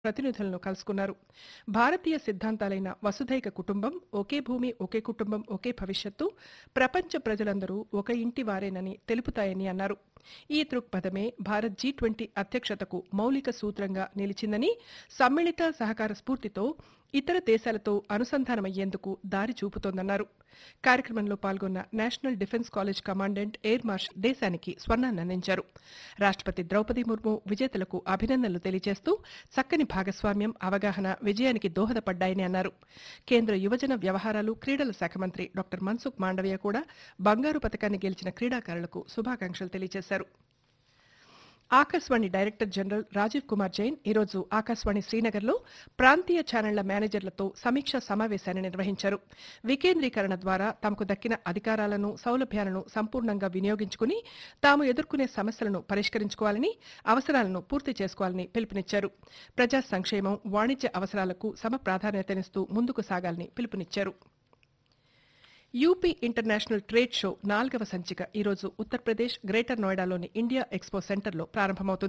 ప్రతినిధులను కలుసుకున్నారు భారతీయ సిద్ధాంతాలైన వసుధైక కుటుంబం ఒకే భూమి ఒకే కుటుంబం ఒకే భవిష్యత్తు ప్రపంచ ప్రజలందరూ ఒక ఇంటి వారేనని తెలుపుతాయని అన్నారు ఈ దృక్పథమే భారత్ జీ ట్వంటీ అధ్యక్షతకు మౌలిక సూత్రంగా నిలిచిందని సమ్మిళిత సహకార స్ఫూర్తితో ఇతర దేశాలతో అనుసంధానమయ్యేందుకు దారి చూపుతోందన్నారు కార్యక్రమంలో పాల్గొన్న national defence college commandant air marshal దేశానికి స్వర్ణాన్ని అందించారు రాష్ట్రపతి ద్రౌపది ముర్ము విజేతలకు అభినందనలు తెలియజేస్తూ చక్కని భాగస్వామ్యం అవగాహన విజయానికి దోహదపడ్డాయని అన్నారు కేంద్ర యువజన వ్యవహారాలు క్రీడల శాఖ మంత్రి డాక్టర్ మన్సుఖ్ మాండవీయ కూడా బంగారు పథకాన్ని గెలిచిన క్రీడాకారులకు శుభాకాంక్షలు తెలియజేశారు ఆకాశవాణి డైరెక్టర్ జనరల్ రాజీవ్ కుమార్ జైన్ ఈరోజు ఆకాశవాణి శ్రీనగర్లో ప్రాంతీయ ఛానళ్ల మేనేజర్లతో సమీక్షా సమావేశాన్ని నిర్వహించారు వికేంద్రీకరణ ద్వారా తమకు దక్కిన అధికారాలను సౌలభ్యాలను సంపూర్ణంగా వినియోగించుకుని తాము ఎదుర్కొనే సమస్యలను పరిష్కరించుకోవాలని అవసరాలను పూర్తి చేసుకోవాలని పిలుపునిచ్చారు ప్రజా సంక్షేమం వాణిజ్య అవసరాలకు సమ ప్రాధాన్యతనిస్తూ ముందుకు సాగాలని పిలుపునిచ్చారు యూపీ ఇంటర్నేషనల్ ట్రేడ్ షో నాలుగవ సంచిక ఈరోజు ఉత్తరప్రదేశ్ గ్రేటర్ నోయిడాలోని ఇండియా ఎక్స్పో సెంటర్లో ప్రారంభమవుతుంది